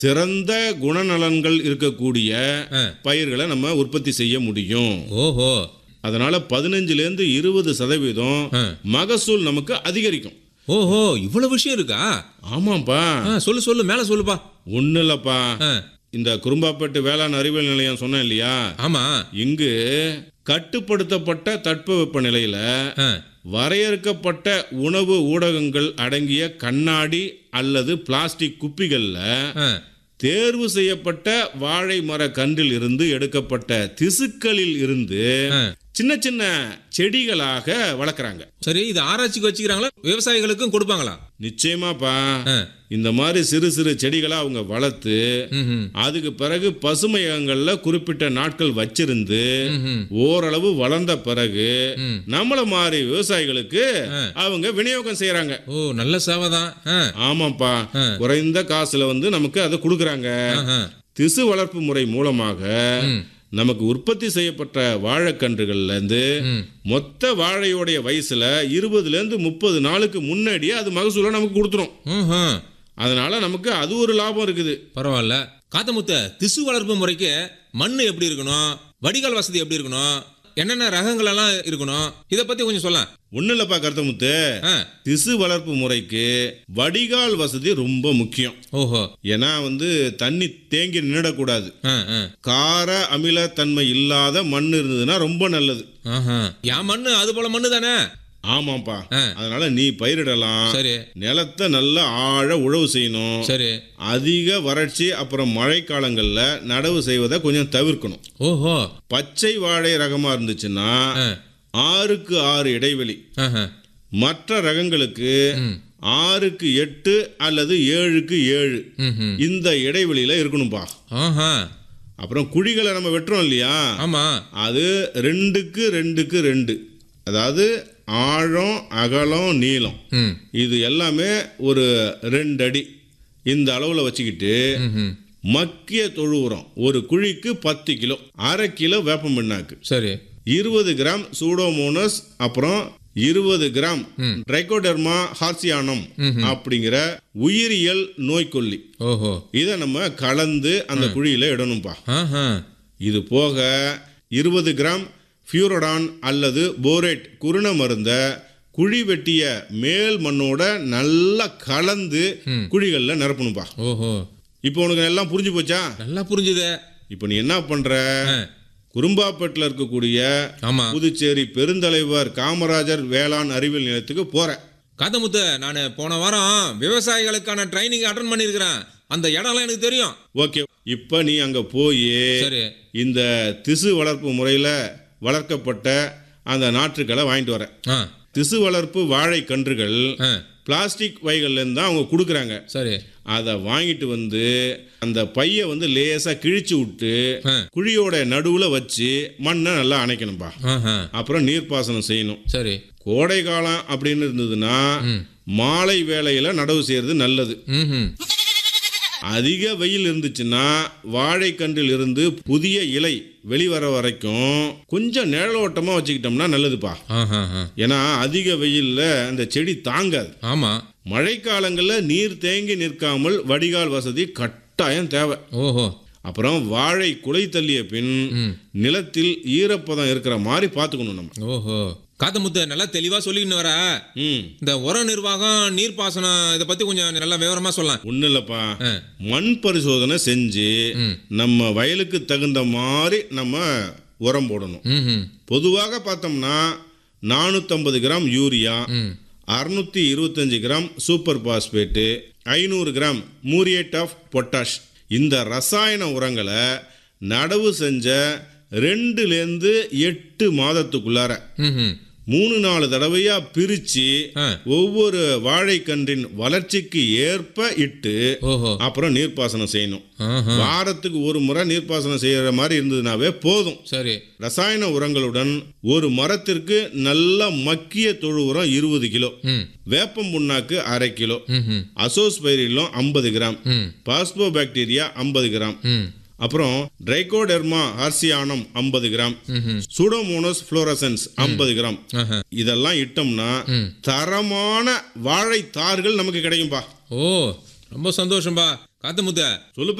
சிறந்த குணநலன்கள் இருக்கக்கூடிய ஆ. பயிர்களை நம்ம உற்பத்தி செய்ய முடியும் ஓஹோ அதனால பதினஞ்சுலேருந்து இருபது சதவீதம் ஆ. மகசூல் நமக்கு அதிகரிக்கும் ஓஹோ இவ்வளவு விஷயம் இருக்கா ஆமாப்பா ஆ, சொல்லு சொல்லு மேல சொல்லுப்பா ஒன்றும் இல்லைப்பா ஆ, இந்த குறும்பாப்பேட்டு வேளாண் அறிவியல் நிலையம் சொன்னேன் இல்லையா ஆமா இங்கு கட்டுப்படுத்தப்பட்ட தட்பவெப்ப நிலையில ஆ, வரையறுக்கப்பட்ட உணவு ஊடகங்கள் அடங்கிய கண்ணாடி அல்லது பிளாஸ்டிக் குப்பிகள்ல ஆ. தேர்வு செய்யப்பட்ட வாழை மர கன்றில் இருந்து எடுக்கப்பட்ட திசுக்களில் இருந்து ஆ. சின்ன சின்ன செடிகளாக வளர்க்குறாங்க சரி இது ஆராய்ச்சிக்கு வச்சுக்கிறாங்களா விவசாயிகளுக்கும் கொடுப்பாங்களா நிச்சயமாப்பா ஆ. இந்த மாதிரி சிறு சிறு செடிகளை அவங்க வளர்த்து ம்ஹும். அதுக்கு பிறகு பசுமையகங்கள்ல குறிப்பிட்ட நாட்கள் வச்சிருந்து ம்ஹும். ஓரளவு வளர்ந்த பிறகு ம். நம்மள மாதிரி விவசாயிகளுக்கு ஆ. அவங்க விநியோகம் செய்யறாங்க ஓ நல்ல சேவை தான் ஆ, ஆமாப்பா ஆ. குறைந்த காசுல வந்து நமக்கு அதை கொடுக்குறாங்க ஆஹா. திசு வளர்ப்பு முறை மூலமாக ம். நமக்கு உற்பத்தி செய்யப்பட்ட வாழைக்கன்றுகள்ல இருந்து ம். மொத்த வாழையோடைய வயசுல இருபதுல இருந்து முப்பது நாளுக்கு முன்னாடியே அது மகசூலை நமக்கு கொடுத்துரும் ம்ஹும். அதனால நமக்கு அது ஒரு லாபம் இருக்குது பரவாயில்ல காத்தமுத்த திசு வளர்ப்பு முறைக்கு மண் எப்படி இருக்கணும் வடிகால் வசதி எப்படி இருக்கணும் என்னென்ன ரகங்கள் எல்லாம் இருக்கணும் இதை பத்தி கொஞ்சம் சொல்ல ஒன்றும் இல்லைப்பா கருத்தமுத்து திசு வளர்ப்பு முறைக்கு வடிகால் வசதி ரொம்ப முக்கியம் ஓஹோ ஏன்னா வந்து தண்ணி தேங்கி நின்றுடக்கூடாது ஆ, ஆ. கார அமிலத்தன்மை இல்லாத மண் இருந்ததுன்னா ரொம்ப நல்லது ஆஹா. என் மண்ணு அது போல மண்ணு தானே ஆமாப்பா ஆ. அதனால நீ பயிரிடலாம் சரி நிலத்தை நல்லா ஆழ உழவு செய்யணும் சரி அதிக வறட்சி அப்புறம் மழைக்காலங்கள்ல நடவு செய்வதை கொஞ்சம் தவிர்க்கணும் ஓஹோ பச்சை வாழை ரகமா இருந்துச்சுன்னா ஆ. ஆறுக்கு ஆறு இடைவெளி ஆஹா. மற்ற ரகங்களுக்கு ம். ஆறுக்கு எட்டு அல்லது ஏழுக்கு ஏழு ம்ஹும். இந்த இடைவெளியில இருக்கணும்பா ஆஹா. அப்புறம் குழிகளை நம்ம வெட்டுறோம் இல்லையா ஆமா அது ரெண்டுக்கு ரெண்டுக்கு ரெண்டு அதாவது ஆழம் அகலம் நீளம் ம். இது எல்லாமே ஒரு ரெண்டு அடி இந்த அளவில் வச்சுக்கிட்டு ம்ஹும். மக்கிய தொழு உரம் ஒரு குழிக்கு பத்து கிலோ அரை கிலோ வேப்பம் பிண்ணாக்கு சரி இருபது கிராம் சூடோமோனஸ் அப்புறம் இருபது கிராம் ட்ரைகோடெர்மா ஹார்சியானம் அப்படிங்கிற உயிரியல் நோய்க்கொல்லி ஓஹோ இதை நம்ம கலந்து அந்த குழியில இடணும்பா ஆஹா. இது போக இருபது கிராம் ஃபியூரடான் அல்லது போரேட் குருண மருந்த குழி வெட்டிய மேல் மண்ணோட நல்லா கலந்து குழிகளில் நிரப்பணும்பா ஓஹோ இப்போ உனக்கு எல்லாம் புரிஞ்சு போச்சா நல்லா புரிஞ்சுது இப்போ நீ என்ன பண்ற ஆ. குறும்பாப்பேட்டில் இருக்கக்கூடிய ஆமா புதுச்சேரி பெருந்தலைவர் காமராஜர் வேளாண் அறிவியல் நிலையத்துக்கு போற காத்தமுத்து நான் போன வாரம் விவசாயிகளுக்கான ட்ரைனிங் அட்டன் பண்ணியிருக்கிறேன் அந்த இடம்லாம் எனக்கு தெரியும் ஓகே இப்போ நீ அங்கே போய் சரி இந்த திசு வளர்ப்பு முறையில் வளர்க்கப்பட்ட அந்த நாற்றுக்களை வாங்கிட்டு வர ஆ திசு வளர்ப்பு வாழை கன்றுகள் ஆ பிளாஸ்டிக் பைகள்லேருந்து தான் அவங்க கொடுக்குறாங்க சரி அதை வாங்கிட்டு வந்து அந்த பையை வந்து லேசாக கிழிச்சு விட்டு ஆ. குழியோட நடுவில் வச்சு மண்ணை நல்லா அணைக்கணும்பா ஆஹா அப்புறம் நீர்ப்பாசனம் செய்யணும் சரி கோடை காலம் அப்படின்னு இருந்ததுன்னா ம். மாலை வேளையில் நடவு செய்கிறது நல்லது ம் அதிக வெயில் இருந்துச்சுன்னா வாழைக்கன்றில் இருந்து புதிய இலை வெளிவர வரைக்கும் கொஞ்சம் நிழலோட்டமாக வச்சுக்கிட்டோம்னா நல்லதுப்பா ஆஹா ஆ. ஏன்னா அதிக வெயில்ல அந்த செடி தாங்காது ஆமா மழைக்காலங்களில் நீர் தேங்கி நிற்காமல் வடிகால் வசதி கட்டாயம் தேவை ஓஹோ அப்புறம் வாழை குலை தள்ளிய பின் ம். நிலத்தில் ஈரப்பதம் இருக்கிற மாதிரி பார்த்துக்கணும் நம்ம ஓஹோ காத்தமுத்து நல்லா தெளிவா சொல்லிக்கின்னு வர ம் இந்த உர நிர்வாகம் நீர்ப்பாசனம் இதை பத்தி கொஞ்சம் நல்லா விவரமா சொல்லலாம் ஒன்றும் இல்லைப்பா ஆ. மண் பரிசோதனை செஞ்சு ம். நம்ம வயலுக்கு தகுந்த மாதிரி நம்ம உரம் போடணும் ம் பொதுவாக பார்த்தோம்னா நானூற்றம்பது கிராம் யூரியா ம் அறுநூத்தி இருபத்தஞ்சு கிராம் சூப்பர் பாஸ்பேட்டு ஐநூறு கிராம் மூரியேட் ஆஃப் பொட்டாஷ் இந்த ரசாயன உரங்களை நடவு செஞ்ச ரெண்டுலேருந்து எட்டு மாதத்துக்குள்ளார ம் மூணு நாலு தடவையா பிரிச்சு ஆ. ஒவ்வொரு வாழைக்கன்றின் வளர்ச்சிக்கு ஏற்ப இட்டு ஓஹோ அப்புறம் நீர்ப்பாசனம் செய்யணும் ஆஹா வாரத்துக்கு ஒரு முறை நீர்ப்பாசனம் செய்யற மாதிரி இருந்ததுனாவே போதும் சரி ரசாயன உரங்களுடன் ஒரு மரத்திற்கு நல்ல மக்கிய தொழு உரம் இருபது கிலோ ம் வேப்பம் புண்ணாக்கு அரை கிலோ ம் அசோஸ்பைரிலம் ஐம்பது கிராம் ம் பாஸ்போ பாக்டீரியா ஐம்பது கிராம் ம் அப்புறம் ட்ரைகோடெர்மா ஹார்சியானம் ஐம்பது கிராம் ம் சூடோமோனஸ் ஃப்ளோரசன்ஸ் ஐம்பது கிராம் ஆஹா இதெல்லாம் இட்டோம்னா ம். தரமான வாழைத்தார்கள் நமக்கு கிடைக்கும்பா ஓ ரொம்ப சந்தோஷம்பா காத்தமுத்த சொல்லு